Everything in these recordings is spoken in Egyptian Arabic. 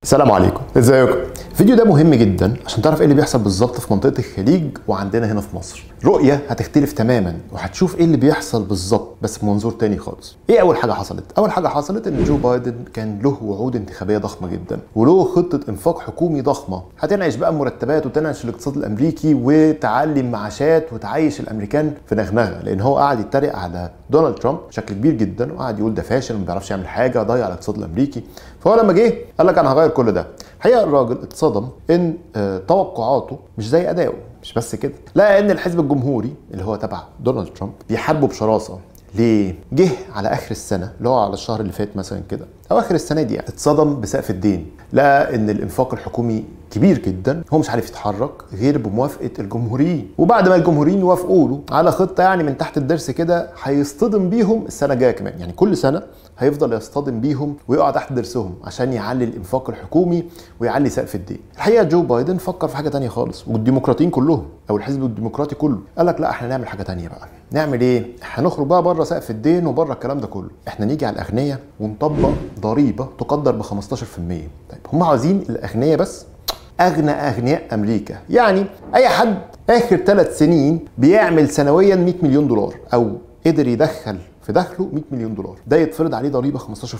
السلام عليكم ازيكم الفيديو ده مهم جدا عشان تعرف ايه اللي بيحصل بالظبط في منطقه الخليج وعندنا هنا في مصر رؤيه هتختلف تماما وهتشوف ايه اللي بيحصل بالظبط بس بمنظور تاني خالص ايه اول حاجه حصلت اول حاجه حصلت ان جو بايدن كان له وعود انتخابيه ضخمه جدا وله خطه انفاق حكومي ضخمه هتنعش بقى مرتبات وتنعش الاقتصاد الامريكي وتعلي المعاشات وتعيش الامريكان في نغنغه لان هو قاعد يتريق على دونالد ترامب بشكل كبير جدا وقعد يقول ده فاشل ما بيعرفش يعمل حاجه ضيع الاقتصاد الامريكي فهو لما جه قال لك انا هغير كل ده الحقيقه الراجل اتصدم ان آه، توقعاته مش زي اداؤه مش بس كده لا ان الحزب الجمهوري اللي هو تبع دونالد ترامب بيحاربه بشراسه ليه؟ جه على اخر السنه اللي هو على الشهر اللي فات مثلا كده او اخر السنه دي يعني اتصدم بسقف الدين لقى ان الانفاق الحكومي كبير جدا هو مش عارف يتحرك غير بموافقه الجمهوريين وبعد ما الجمهوريين يوافقوا له على خطه يعني من تحت الضرس كده هيصطدم بيهم السنه الجايه كمان يعني كل سنه هيفضل يصطدم بيهم ويقع تحت ضرسهم عشان يعلي الانفاق الحكومي ويعلي سقف الدين الحقيقه جو بايدن فكر في حاجه تانية خالص والديمقراطيين كلهم او الحزب الديمقراطي كله قال لك لا احنا نعمل حاجه تانية بقى نعمل ايه هنخرج بقى بره سقف الدين وبره الكلام ده كله احنا نيجي على الاغنياء ونطبق ضريبه تقدر ب 15% طيب هم عاوزين الاغنياء بس اغنى اغنياء امريكا يعني اي حد اخر ثلاث سنين بيعمل سنويا 100 مليون دولار او قدر يدخل في دخله 100 مليون دولار ده يتفرض عليه ضريبه 15%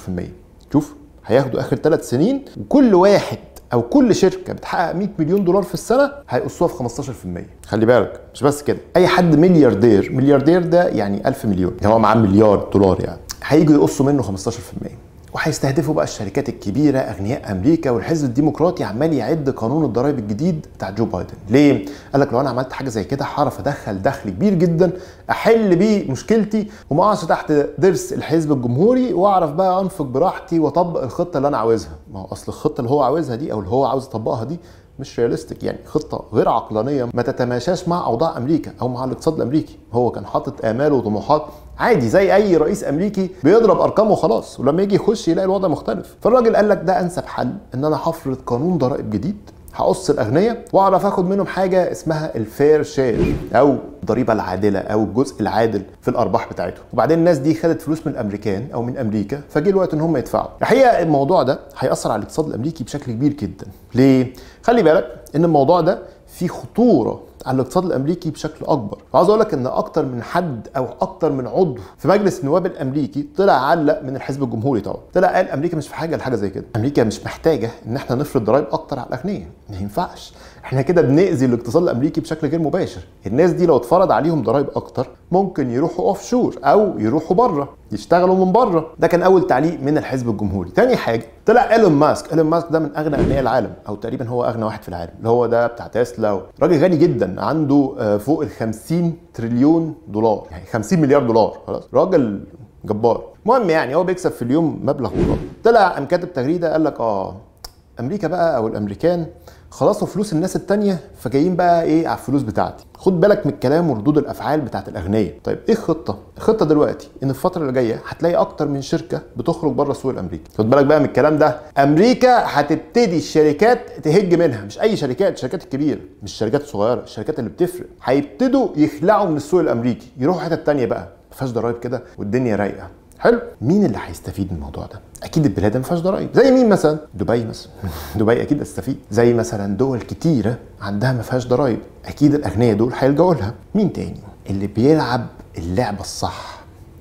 شوف هياخدوا اخر ثلاث سنين وكل واحد او كل شركه بتحقق 100 مليون دولار في السنه هيقصوها في 15% خلي بالك مش بس كده اي حد ملياردير ملياردير ده يعني 1000 مليون يعني هو معاه مليار دولار يعني هيجوا يقصوا منه 15% وهيستهدفوا بقى الشركات الكبيره اغنياء امريكا والحزب الديمقراطي عمال يعد قانون الضرائب الجديد بتاع جو بايدن ليه قال لك لو انا عملت حاجه زي كده هعرف ادخل دخل كبير جدا احل بيه مشكلتي وما اقعش تحت ضرس الحزب الجمهوري واعرف بقى انفق براحتي واطبق الخطه اللي انا عاوزها ما هو اصل الخطه اللي هو عاوزها دي او اللي هو عاوز يطبقها دي مش رياليستيك يعني خطه غير عقلانيه ما تتماشاش مع اوضاع امريكا او مع الاقتصاد الامريكي هو كان حاطط امال وطموحات عادي زي اي رئيس امريكي بيضرب ارقام وخلاص ولما يجي يخش يلاقي الوضع مختلف فالراجل قال لك ده انسب حل ان انا هفرض قانون ضرائب جديد هقص الاغنياء واعرف اخد منهم حاجه اسمها الفير شير او الضريبه العادله او الجزء العادل في الارباح بتاعتهم وبعدين الناس دي خدت فلوس من الامريكان او من امريكا فجه الوقت ان هم يدفعوا الحقيقه الموضوع ده هياثر على الاقتصاد الامريكي بشكل كبير جدا ليه خلي بالك ان الموضوع ده فيه خطوره على الاقتصاد الامريكي بشكل اكبر وعاوز اقول لك ان اكتر من حد او اكتر من عضو في مجلس النواب الامريكي طلع علق من الحزب الجمهوري طبعا طلع قال امريكا مش في حاجه لحاجه زي كده امريكا مش محتاجه ان احنا نفرض ضرائب اكتر على الاغنياء ما ينفعش احنا كده بنأذي الاقتصاد الامريكي بشكل غير مباشر الناس دي لو اتفرض عليهم ضرائب اكتر ممكن يروحوا اوف شور او يروحوا بره يشتغلوا من بره ده كان اول تعليق من الحزب الجمهوري تاني حاجه طلع ايلون ماسك ايلون ماسك ده من اغنى اغنياء العالم او تقريبا هو اغنى واحد في العالم اللي هو ده بتاع تسلا راجل غني جدا عنده آه، فوق ال 50 تريليون دولار يعني 50 مليار دولار خلاص راجل جبار المهم يعني هو بيكسب في اليوم مبلغ خرافي طلع قام كاتب تغريده قال لك اه امريكا بقى او الامريكان خلصوا فلوس الناس التانية فجايين بقى ايه على الفلوس بتاعتي خد بالك من الكلام وردود الافعال بتاعت الاغنياء طيب ايه الخطه الخطه دلوقتي ان الفتره اللي جايه هتلاقي اكتر من شركه بتخرج بره السوق الامريكي خد بالك بقى من الكلام ده امريكا هتبتدي الشركات تهج منها مش اي شركات الشركات الكبيره مش الشركات الصغيره الشركات اللي بتفرق هيبتدوا يخلعوا من السوق الامريكي يروحوا حته تانية بقى ما فيهاش ضرايب كده والدنيا رايقه حلو مين اللي هيستفيد من الموضوع ده اكيد البلاد اللي ما فيهاش ضرايب زي مين مثلا دبي مثلا دبي اكيد هتستفيد زي مثلا دول كتيره عندها ما فيهاش ضرايب اكيد الاغنياء دول هيلجأوا لها مين تاني اللي بيلعب اللعبه الصح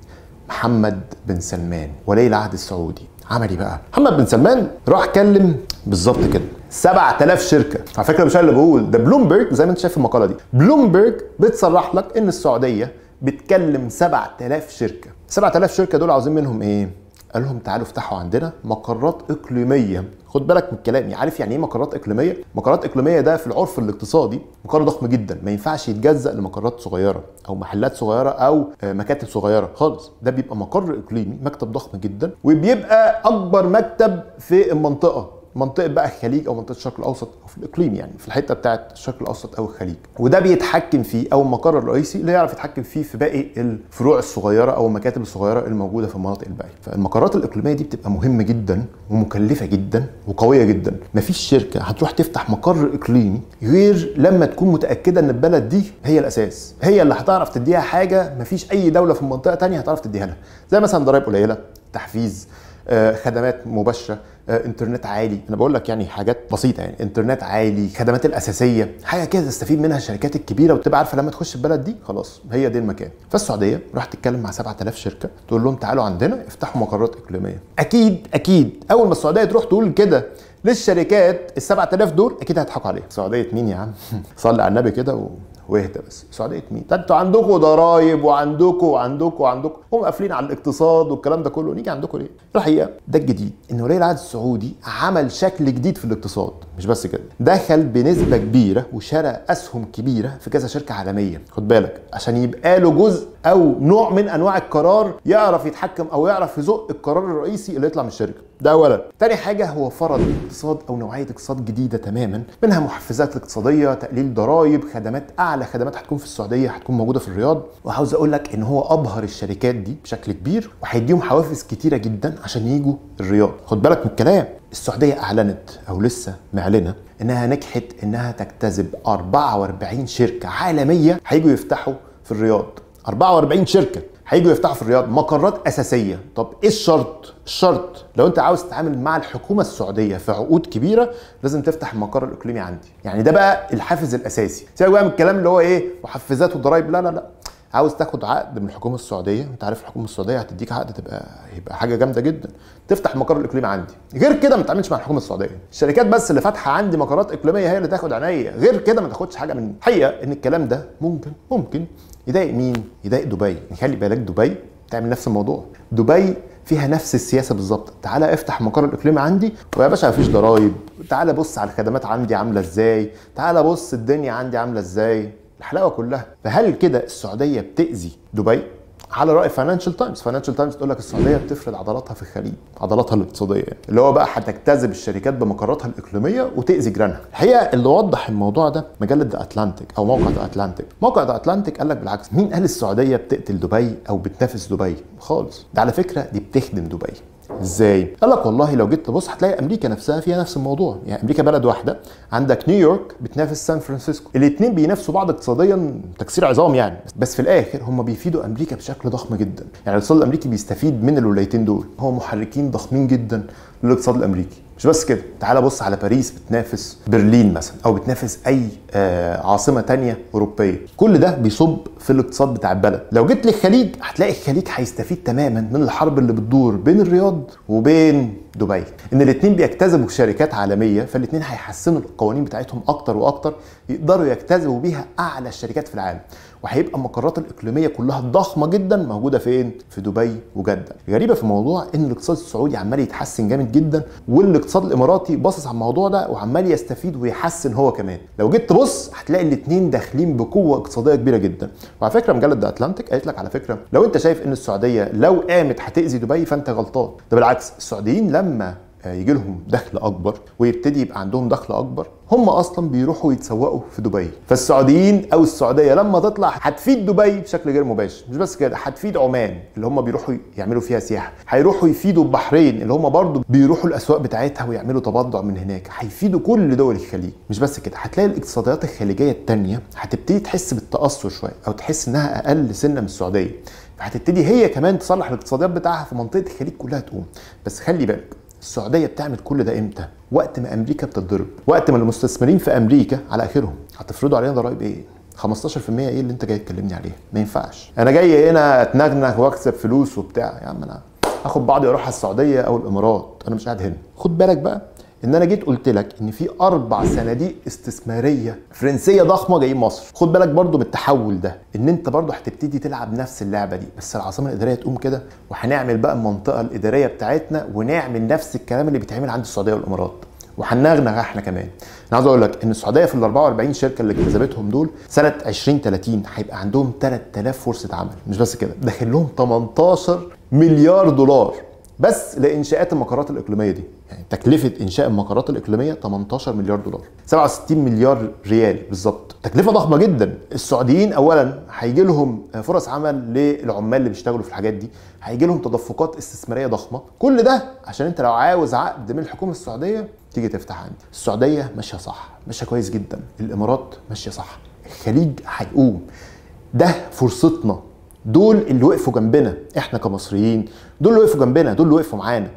محمد بن سلمان ولي العهد السعودي عمل ايه بقى؟ محمد بن سلمان راح كلم بالظبط كده 7000 شركه على فكره مش انا اللي بقول ده بلومبرج زي ما انت شايف في المقاله دي بلومبرج بتصرح لك ان السعوديه بتكلم 7000 شركه 7000 شركه دول عاوزين منهم ايه؟ قال لهم تعالوا افتحوا عندنا مقرات اقليميه خد بالك من كلامي عارف يعني ايه مقرات اقليميه مقرات اقليميه ده في العرف الاقتصادي مقر ضخم جدا ما ينفعش يتجزأ لمقرات صغيره او محلات صغيره او آه، مكاتب صغيره خالص ده بيبقى مقر اقليمي مكتب ضخم جدا وبيبقى اكبر مكتب في المنطقه منطقه بقى الخليج او منطقه الشرق الاوسط او في الاقليم يعني في الحته بتاعه الشرق الاوسط او الخليج وده بيتحكم فيه او المقر الرئيسي اللي يعرف يتحكم فيه في باقي الفروع الصغيره او المكاتب الصغيره الموجوده في المناطق الباقيه فالمقرات الاقليميه دي بتبقى مهمه جدا ومكلفه جدا وقويه جدا مفيش شركه هتروح تفتح مقر اقليمي غير لما تكون متاكده ان البلد دي هي الاساس هي اللي هتعرف تديها حاجه مفيش اي دوله في المنطقه تانية هتعرف تديها لها زي مثلا ضرائب قليله تحفيز آه، خدمات مباشره آه انترنت عالي انا بقول لك يعني حاجات بسيطه يعني انترنت عالي خدمات الاساسيه حاجه كده تستفيد منها الشركات الكبيره وتبقى عارفه لما تخش البلد دي خلاص هي دي المكان فالسعوديه راح تتكلم مع 7000 شركه تقول لهم تعالوا عندنا افتحوا مقرات اقليميه اكيد اكيد اول ما السعوديه تروح تقول كده للشركات ال 7000 دول اكيد هيضحكوا عليها سعوديه مين يا عم صلي على النبي كده و... واهدى بس سعوديه مين؟ ده انتوا عندكم ضرايب وعندكم وعندكم وعندكم هم قافلين على الاقتصاد والكلام ده كله نيجي عندكم ليه؟ الحقيقه ده الجديد ان ولي العهد السعودي عمل شكل جديد في الاقتصاد مش بس كده دخل بنسبه كبيره وشرى اسهم كبيره في كذا شركه عالميه خد بالك عشان يبقى له جزء او نوع من انواع القرار يعرف يتحكم او يعرف يزق القرار الرئيسي اللي يطلع من الشركه ده اولا تاني حاجه هو فرض اقتصاد او نوعيه اقتصاد جديده تماما منها محفزات اقتصاديه تقليل ضرائب خدمات اعلى خدمات هتكون في السعوديه هتكون موجوده في الرياض وعاوز اقول لك ان هو ابهر الشركات دي بشكل كبير وهيديهم حوافز كتيره جدا عشان يجوا الرياض خد بالك من الكلام السعوديه اعلنت او لسه معلنه انها نجحت انها تجتذب 44 شركه عالميه هيجوا يفتحوا في الرياض 44 شركه هيجوا يفتحوا في الرياض مقرات اساسيه طب ايه الشرط الشرط لو انت عاوز تتعامل مع الحكومه السعوديه في عقود كبيره لازم تفتح المقر الاقليمي عندي يعني ده بقى الحافز الاساسي سيبك بقى من الكلام اللي هو ايه محفزات وضرايب لا لا لا عاوز تاخد عقد من الحكومه السعوديه انت عارف الحكومه السعوديه هتديك عقد تبقى يبقى حاجه جامده جدا تفتح المقر الاقليمي عندي غير كده ما تتعاملش مع الحكومه السعوديه الشركات بس اللي فاتحه عندي مقرات اقليميه هي اللي تاخد عينيا غير كده ما تاخدش حاجه مني الحقيقه ان الكلام ده ممكن ممكن يضايق مين يضايق دبي خلي بالك دبي تعمل نفس الموضوع دبي فيها نفس السياسه بالظبط تعالى افتح مقر الاقليمي عندي ويا باشا مفيش ضرايب تعالى بص على الخدمات عندي عامله ازاي تعالى بص الدنيا عندي عامله ازاي الحلاوه كلها فهل كده السعوديه بتاذي دبي على راي فاينانشال تايمز فاينانشال تايمز تقول لك السعوديه بتفرض عضلاتها في الخليج عضلاتها الاقتصاديه يعني. اللي هو بقى هتجتذب الشركات بمقراتها الاقليميه وتاذي جيرانها الحقيقه اللي وضح الموضوع ده مجله ذا اتلانتيك او موقع ذا اتلانتيك موقع ذا اتلانتيك قال لك بالعكس مين قال السعوديه بتقتل دبي او بتنافس دبي خالص ده على فكره دي بتخدم دبي ازاي؟ قال لك والله لو جيت تبص هتلاقي امريكا نفسها فيها نفس الموضوع، يعني امريكا بلد واحده عندك نيويورك بتنافس سان فرانسيسكو، الاثنين بينافسوا بعض اقتصاديا تكسير عظام يعني، بس في الاخر هم بيفيدوا امريكا بشكل ضخم جدا، يعني الاقتصاد الامريكي بيستفيد من الولايتين دول، هم محركين ضخمين جدا للاقتصاد الامريكي، مش بس كده تعال بص على باريس بتنافس برلين مثلا او بتنافس اي آه عاصمه تانية اوروبيه كل ده بيصب في الاقتصاد بتاع البلد لو جيت للخليج هتلاقي الخليج هيستفيد تماما من الحرب اللي بتدور بين الرياض وبين دبي ان الاثنين بيجتذبوا شركات عالميه فالاثنين هيحسنوا القوانين بتاعتهم اكتر واكتر يقدروا يجتذبوا بيها اعلى الشركات في العالم وهيبقى المقرات الاقليميه كلها ضخمه جدا موجوده فين في دبي وجده غريبه في الموضوع ان الاقتصاد السعودي عمال يتحسن جامد جدا والاقتصاد الاماراتي باصص على الموضوع ده وعمال يستفيد ويحسن هو كمان لو جيت تبص هتلاقي الاثنين داخلين بقوه اقتصاديه كبيره جدا وعلى فكره مجله ذا اتلانتيك قالت لك على فكره لو انت شايف ان السعوديه لو قامت هتاذي دبي فانت غلطان ده بالعكس السعوديين لما يجي لهم دخل اكبر ويبتدي يبقى عندهم دخل اكبر هم اصلا بيروحوا يتسوقوا في دبي فالسعوديين او السعوديه لما تطلع هتفيد دبي بشكل غير مباشر مش بس كده هتفيد عمان اللي هم بيروحوا يعملوا فيها سياحه هيروحوا يفيدوا البحرين اللي هم برضو بيروحوا الاسواق بتاعتها ويعملوا تبضع من هناك هيفيدوا كل دول الخليج مش بس كده هتلاقي الاقتصاديات الخليجيه الثانيه هتبتدي تحس بالتاثر شويه او تحس انها اقل سنه من السعوديه فهتبتدي هي كمان تصلح الاقتصاديات بتاعها في منطقه الخليج كلها تقوم بس خلي بالك السعوديه بتعمل كل ده امتى؟ وقت ما امريكا بتتضرب، وقت ما المستثمرين في امريكا على اخرهم هتفرضوا علينا ضرائب ايه؟ 15% ايه اللي انت جاي تكلمني عليه؟ ما ينفعش، انا جاي هنا اتنغنغ واكسب فلوس وبتاع، يا عم انا اخد بعضي واروح على السعوديه او الامارات، انا مش قاعد هنا، خد بالك بقى ان انا جيت قلت لك ان في اربع صناديق استثماريه فرنسيه ضخمه جايين مصر خد بالك برضو بالتحول ده ان انت برضو هتبتدي تلعب نفس اللعبه دي بس العاصمه الاداريه تقوم كده وهنعمل بقى المنطقه الاداريه بتاعتنا ونعمل نفس الكلام اللي بيتعمل عند السعوديه والامارات وهنغنغ احنا كمان انا عاوز اقول لك ان السعوديه في ال 44 شركه اللي جذبتهم دول سنه 2030 هيبقى عندهم 3000 فرصه عمل مش بس كده داخل لهم 18 مليار دولار بس لانشاءات المقرات الاقليميه دي يعني تكلفه انشاء المقرات الاقليميه 18 مليار دولار 67 مليار ريال بالظبط تكلفه ضخمه جدا السعوديين اولا هيجي لهم فرص عمل للعمال اللي بيشتغلوا في الحاجات دي هيجي لهم تدفقات استثماريه ضخمه كل ده عشان انت لو عاوز عقد من الحكومه السعوديه تيجي تفتح عندي السعوديه ماشيه صح ماشيه كويس جدا الامارات ماشيه صح الخليج هيقوم ده فرصتنا دول اللي وقفوا جنبنا احنا كمصريين دول اللي وقفوا جنبنا دول اللي وقفوا معانا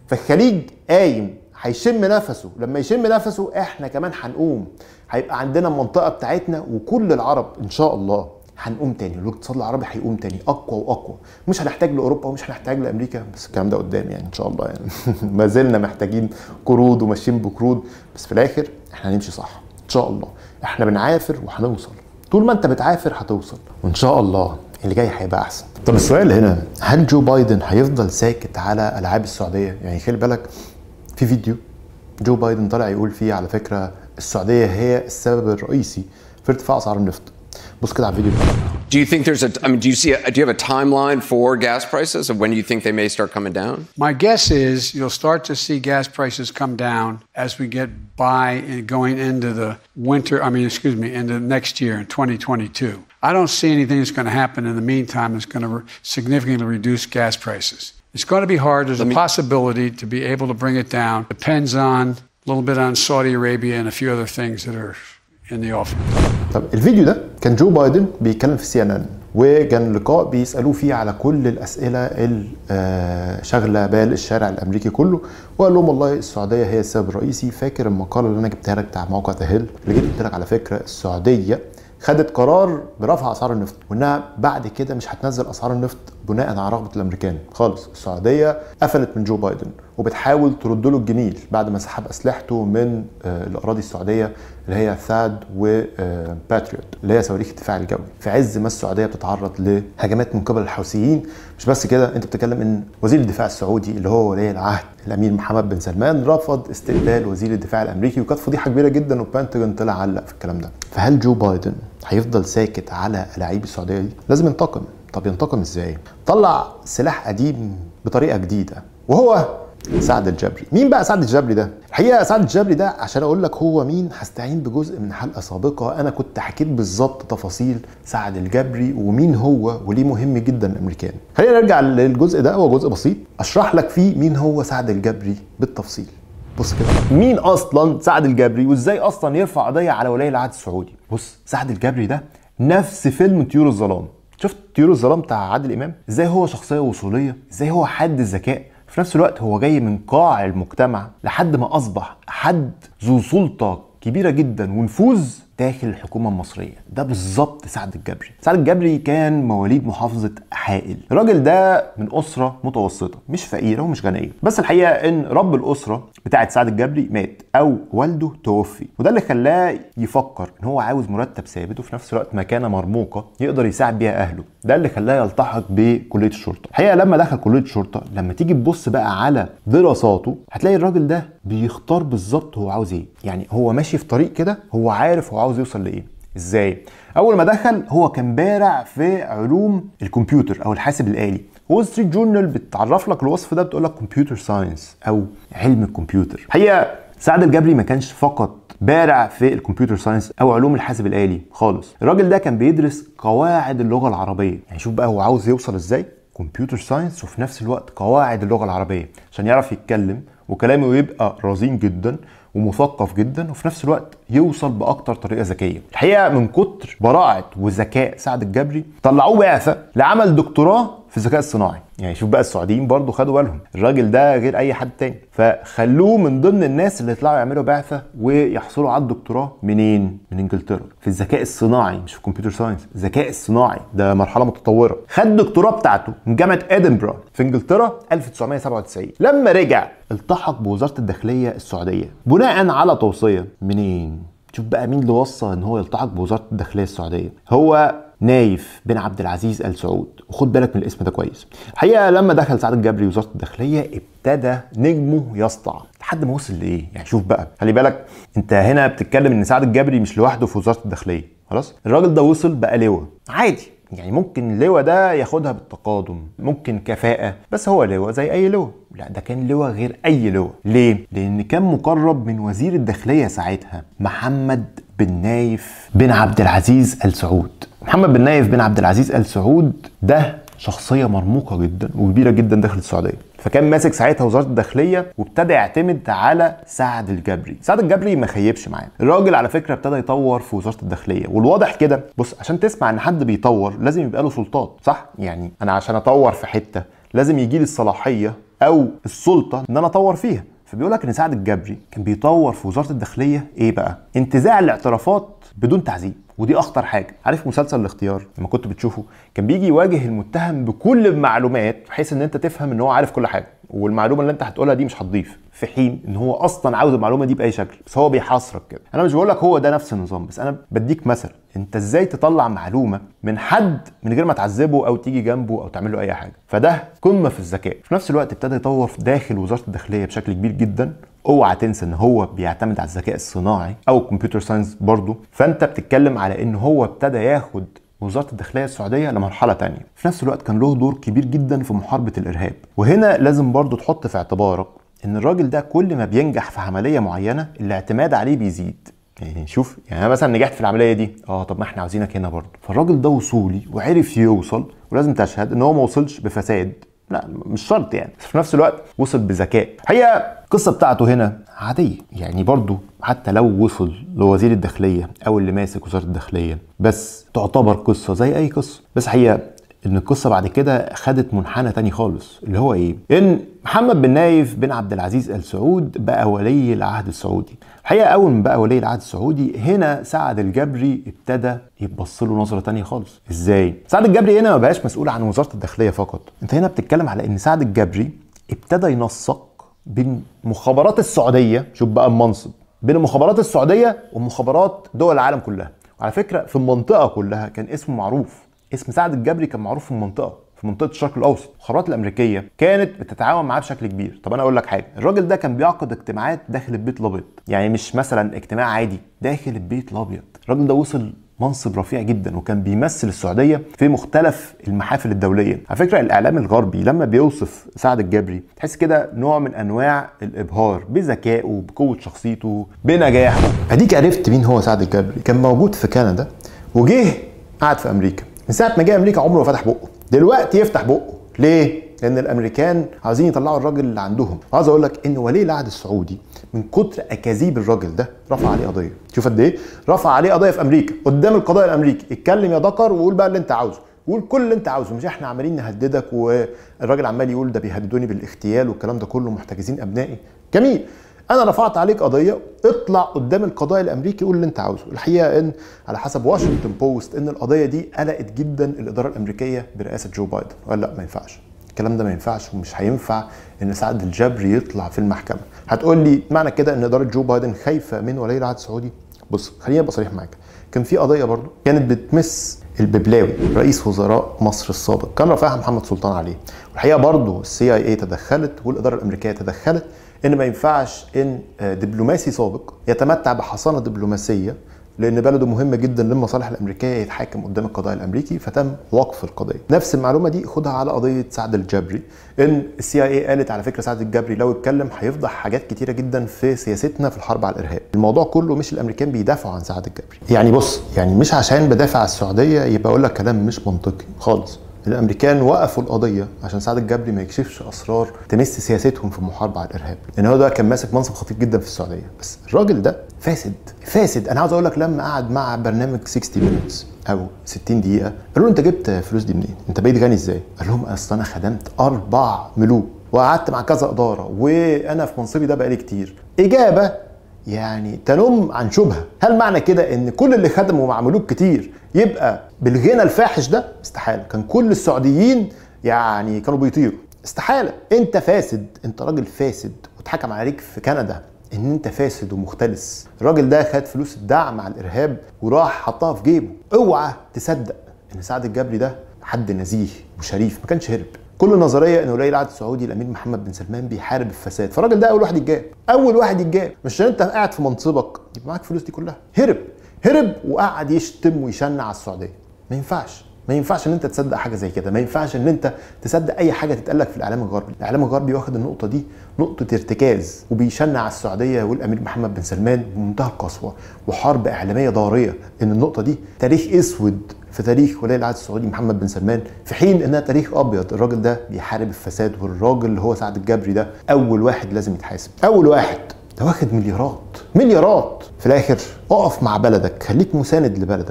فالخليج قايم هيشم نفسه لما يشم نفسه احنا كمان هنقوم هيبقى عندنا المنطقه بتاعتنا وكل العرب ان شاء الله هنقوم تاني الاقتصاد العربي هيقوم تاني اقوى واقوى مش هنحتاج لاوروبا ومش هنحتاج لامريكا بس الكلام ده قدام يعني ان شاء الله يعني ما زلنا محتاجين قروض وماشيين بقروض بس في الاخر احنا هنمشي صح ان شاء الله احنا بنعافر وهنوصل طول ما انت بتعافر هتوصل وان شاء الله اللي جاي هيبقى احسن طب السؤال هنا هل جو بايدن هيفضل ساكت على العاب السعوديه يعني خلي بالك في فيديو جو بايدن طلع يقول فيه على فكره السعوديه هي السبب الرئيسي في ارتفاع اسعار النفط بص كده على الفيديو Do you think there's a? I mean, do you see? A, do you have a timeline for gas prices of when you think they may start coming down? My guess is you'll start to see gas prices come down as we get by and going into the winter. I mean, excuse me, into next year in 2022. I don't see anything that's going to happen in the meantime that's going to re- significantly reduce gas prices. It's going to be hard. There's a possibility to be able to bring it down. Depends on a little bit on Saudi Arabia and a few other things that are in the offing. طب الفيديو ده كان جو بايدن بيتكلم في سي ان ان وكان لقاء بيسالوه فيه على كل الاسئله اللي آه، شاغله بال الشارع الامريكي كله وقال لهم والله السعوديه هي السبب الرئيسي فاكر المقاله اللي انا جبتها لك بتاع موقع ذا هيل اللي جيت قلت لك على فكره السعوديه خدت قرار برفع اسعار النفط وانها بعد كده مش هتنزل اسعار النفط بناء على رغبه الامريكان خالص السعوديه قفلت من جو بايدن وبتحاول ترد له الجميل بعد ما سحب اسلحته من آه، الاراضي السعوديه اللي هي ثاد وباتريوت اللي هي صواريخ الدفاع الجوي في عز ما السعوديه بتتعرض لهجمات من قبل الحوثيين مش بس كده انت بتتكلم ان وزير الدفاع السعودي اللي هو ولي العهد الامير محمد بن سلمان رفض استقبال وزير الدفاع الامريكي وكانت فضيحه كبيره جدا والبنتاجون طلع علق في الكلام ده فهل جو بايدن هيفضل ساكت على الاعيب السعوديه دي لازم ينتقم طب ينتقم ازاي طلع سلاح قديم بطريقه جديده وهو سعد الجبري مين بقى سعد الجبري ده الحقيقه سعد الجبري ده عشان اقول لك هو مين هستعين بجزء من حلقه سابقه انا كنت حكيت بالظبط تفاصيل سعد الجبري ومين هو وليه مهم جدا الامريكان خلينا نرجع للجزء ده هو جزء بسيط اشرح لك فيه مين هو سعد الجبري بالتفصيل بص كده مين اصلا سعد الجبري وازاي اصلا يرفع قضيه على ولي العهد السعودي بص سعد الجبري ده نفس فيلم طيور الظلام شفت طيور الظلام بتاع عادل امام ازاي هو شخصيه وصوليه ازاي هو حد الذكاء في نفس الوقت هو جاي من قاع المجتمع لحد ما اصبح حد ذو سلطه كبيره جدا ونفوذ داخل الحكومه المصريه ده بالظبط سعد الجبري سعد الجبري كان مواليد محافظه حائل الراجل ده من اسره متوسطه مش فقيره ومش غنيه بس الحقيقه ان رب الاسره بتاعه سعد الجبري مات او والده توفي وده اللي خلاه يفكر ان هو عاوز مرتب ثابت وفي نفس الوقت مكانه مرموقه يقدر يساعد بيها اهله ده اللي خلاه يلتحق بكليه الشرطه الحقيقه لما دخل كليه الشرطه لما تيجي تبص بقى على دراساته هتلاقي الراجل ده بيختار بالظبط هو عاوز ايه يعني هو ماشي في طريق كده هو عارف هو عاوز يوصل لايه ازاي اول ما دخل هو كان بارع في علوم الكمبيوتر او الحاسب الالي وول ستريت جورنال بتعرف لك الوصف ده بتقول لك كمبيوتر ساينس او علم الكمبيوتر الحقيقه سعد الجبري ما كانش فقط بارع في الكمبيوتر ساينس او علوم الحاسب الالي خالص الراجل ده كان بيدرس قواعد اللغه العربيه يعني شوف بقى هو عاوز يوصل ازاي كمبيوتر ساينس وفي نفس الوقت قواعد اللغه العربيه عشان يعرف يتكلم وكلامه يبقى رزين جدا ومثقف جدا وفي نفس الوقت يوصل باكتر طريقه ذكيه الحقيقه من كتر براعه وذكاء سعد الجبري طلعوه بعثه لعمل دكتوراه في الذكاء الصناعي يعني شوف بقى السعوديين برضو خدوا بالهم الراجل ده غير اي حد تاني فخلوه من ضمن الناس اللي يطلعوا يعملوا بعثه ويحصلوا على الدكتوراه منين من انجلترا في الذكاء الصناعي مش في الكمبيوتر ساينس الذكاء الصناعي ده مرحله متطوره خد الدكتوراه بتاعته من جامعه ادنبرا في انجلترا 1997 لما رجع التحق بوزاره الداخليه السعوديه بناء على توصيه منين شوف بقى مين اللي وصى ان هو يلتحق بوزاره الداخليه السعوديه هو نايف بن عبد العزيز ال سعود وخد بالك من الاسم ده كويس الحقيقه لما دخل سعد الجبري وزاره الداخليه ابتدى نجمه يسطع لحد ما وصل لايه يعني شوف بقى خلي بالك انت هنا بتتكلم ان سعد الجبري مش لوحده في وزاره الداخليه خلاص الراجل ده وصل بقى لواء عادي يعني ممكن اللواء ده ياخدها بالتقادم ممكن كفاءة بس هو لواء زي أي لواء لا ده كان لواء غير أي لواء ليه؟ لأن كان مقرب من وزير الداخلية ساعتها محمد بن نايف بن عبد العزيز ال سعود محمد بن نايف بن عبد العزيز ال سعود ده شخصية مرموقة جدا وكبيرة جدا داخل السعودية فكان ماسك ساعتها وزارة الداخلية وابتدى يعتمد على سعد الجبري سعد الجبري ما خيبش معاه الراجل على فكرة ابتدى يطور في وزارة الداخلية والواضح كده بص عشان تسمع ان حد بيطور لازم يبقى له سلطات صح يعني انا عشان اطور في حتة لازم يجي لي الصلاحية او السلطه ان انا اطور فيها فبيقول لك ان سعد الجبري كان بيطور في وزاره الداخليه ايه بقى انتزاع الاعترافات بدون تعذيب ودي اخطر حاجه عارف مسلسل الاختيار لما كنت بتشوفه كان بيجي يواجه المتهم بكل المعلومات بحيث ان انت تفهم ان هو عارف كل حاجه والمعلومه اللي انت هتقولها دي مش هتضيف في حين ان هو اصلا عاوز المعلومه دي باي شكل بس هو بيحاصرك كده انا مش بقول لك هو ده نفس النظام بس انا بديك مثل انت ازاي تطلع معلومه من حد من غير ما تعذبه او تيجي جنبه او تعمل له اي حاجه فده قمه في الذكاء في نفس الوقت ابتدى يطور في داخل وزاره الداخليه بشكل كبير جدا اوعى تنسى ان هو بيعتمد على الذكاء الصناعي او الكمبيوتر ساينس برضه فانت بتتكلم على ان هو ابتدى ياخد وزاره الداخليه السعوديه لمرحله تانية في نفس الوقت كان له دور كبير جدا في محاربه الارهاب وهنا لازم برضه تحط في اعتبارك ان الراجل ده كل ما بينجح في عمليه معينه الاعتماد عليه بيزيد يعني شوف يعني انا مثلا نجحت في العمليه دي اه طب ما احنا عاوزينك هنا برضه فالراجل ده وصولي وعرف يوصل ولازم تشهد ان هو ما وصلش بفساد لا مش شرط يعني بس في نفس الوقت وصل بذكاء هي القصه بتاعته هنا عاديه يعني برضو حتى لو وصل لوزير الداخليه او اللي ماسك وزاره الداخليه بس تعتبر قصه زي اي قصه بس هي ان القصه بعد كده خدت منحنى تاني خالص اللي هو ايه ان محمد بن نايف بن عبد العزيز ال سعود بقى ولي العهد السعودي الحقيقه اول ما بقى ولي العهد السعودي هنا سعد الجبري ابتدى يتبص له نظره تانية خالص ازاي سعد الجبري هنا ما بقاش مسؤول عن وزاره الداخليه فقط انت هنا بتتكلم على ان سعد الجبري ابتدى ينسق بين مخابرات السعوديه شوف بقى المنصب بين المخابرات السعوديه ومخابرات دول العالم كلها وعلى فكره في المنطقه كلها كان اسمه معروف اسم سعد الجبري كان معروف في المنطقه في منطقه الشرق الاوسط المخابرات الامريكيه كانت بتتعاون معاه بشكل كبير طب انا اقول لك حاجه الراجل ده كان بيعقد اجتماعات داخل البيت الابيض يعني مش مثلا اجتماع عادي داخل البيت الابيض الراجل ده وصل منصب رفيع جدا وكان بيمثل السعوديه في مختلف المحافل الدوليه على فكره الاعلام الغربي لما بيوصف سعد الجبري تحس كده نوع من انواع الابهار بذكائه بقوه شخصيته بنجاحه اديك عرفت مين هو سعد الجبري كان موجود في كندا وجه قعد في امريكا من ساعه ما جه امريكا عمره ما فتح بقه دلوقتي يفتح بقه ليه لان الامريكان عاوزين يطلعوا الراجل اللي عندهم وعاوز اقول لك ان ولي العهد السعودي من كتر اكاذيب الراجل ده رفع عليه قضيه شوف قد ايه رفع عليه قضيه في امريكا قدام القضاء الامريكي اتكلم يا دكر وقول بقى اللي انت عاوزه قول كل اللي انت عاوزه مش احنا عمالين نهددك والراجل عمال يقول ده بيهددوني بالاغتيال والكلام ده كله محتجزين ابنائي جميل انا رفعت عليك قضيه اطلع قدام القضاء الامريكي قول اللي انت عاوزه الحقيقه ان على حسب واشنطن بوست ان القضيه دي قلقت جدا الاداره الامريكيه برئاسه جو بايدن قال لا ما ينفعش الكلام ده ما ينفعش ومش هينفع ان سعد الجبري يطلع في المحكمه هتقول لي معنى كده ان اداره جو بايدن خايفه من ولي العهد السعودي بص خليني ابقى صريح معاك كان في قضيه برضو كانت بتمس الببلاوي رئيس وزراء مصر السابق كان رافعها محمد سلطان عليه والحقيقه برضو السي اي اي تدخلت والاداره الامريكيه تدخلت ان ما ينفعش ان دبلوماسي سابق يتمتع بحصانه دبلوماسيه لان بلده مهم جدا للمصالح الامريكيه يتحاكم قدام القضاء الامريكي فتم وقف القضيه نفس المعلومه دي خدها على قضيه سعد الجبري ان السي اي اي قالت على فكره سعد الجبري لو اتكلم هيفضح حاجات كتيره جدا في سياستنا في الحرب على الارهاب الموضوع كله مش الامريكان بيدافعوا عن سعد الجبري يعني بص يعني مش عشان بدافع عن السعوديه يبقى اقول لك كلام مش منطقي خالص الامريكان وقفوا القضيه عشان سعد الجبري ما يكشفش اسرار تمس سياستهم في المحاربه على الارهاب لان هو ده كان ماسك منصب خطير جدا في السعوديه بس الراجل ده فاسد فاسد انا عاوز اقول لك لما قعد مع برنامج 60 مينتس او 60 دقيقه قالوا له انت جبت فلوس دي منين انت بقيت غني ازاي قال لهم اصل انا خدمت اربع ملوك وقعدت مع كذا اداره وانا في منصبي ده بقالي كتير اجابه يعني تنم عن شبهه هل معنى كده ان كل اللي خدموا مع ملوك كتير يبقى بالغنى الفاحش ده استحاله كان كل السعوديين يعني كانوا بيطيروا استحاله انت فاسد انت راجل فاسد واتحكم عليك في كندا ان انت فاسد ومختلس الراجل ده خد فلوس الدعم على الارهاب وراح حطها في جيبه اوعى تصدق ان سعد الجبري ده حد نزيه وشريف ما كانش هرب كل النظريه ان ولي العهد السعودي الامير محمد بن سلمان بيحارب الفساد فالراجل ده اول واحد يتجاب اول واحد يتجاب مش عشان انت قاعد في منصبك يبقى معاك فلوس دي كلها هرب هرب وقعد يشتم ويشنع على السعوديه ما ينفعش ما ينفعش ان انت تصدق حاجه زي كده ما ينفعش ان انت تصدق اي حاجه تتقال لك في الاعلام الغربي الاعلام الغربي واخد النقطه دي نقطه ارتكاز وبيشنع على السعوديه والامير محمد بن سلمان بمنتهى القسوه وحرب اعلاميه ضاريه ان النقطه دي تاريخ اسود في تاريخ ولي العهد السعودي محمد بن سلمان في حين انها تاريخ ابيض الراجل ده بيحارب الفساد والراجل اللي هو سعد الجبري ده اول واحد لازم يتحاسب اول واحد ده واخد مليارات مليارات في الاخر اقف مع بلدك خليك مساند لبلدك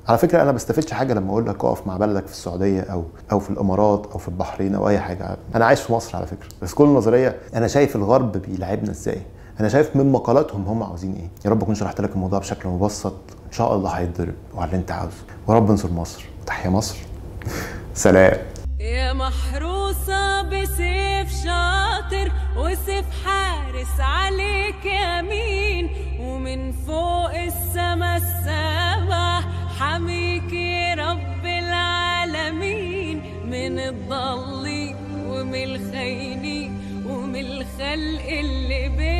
على فكره انا بستفدش حاجه لما اقول لك اقف مع بلدك في السعوديه او او في الامارات او في البحرين او اي حاجه انا عايش في مصر على فكره بس كل نظريه انا شايف الغرب بيلعبنا ازاي انا شايف من مقالاتهم هم عاوزين ايه يا رب اكون شرحت لك الموضوع بشكل مبسط ان شاء الله هيتضرب وعلى اللي انت عاوزه ورب انصر مصر تحيا مصر سلام يا محروسة بسيف شاطر وسيف حارس عليك يمين ومن فوق السما السبع حميك يا رب العالمين من الضالين ومن الخاينين ومن الخلق اللي بين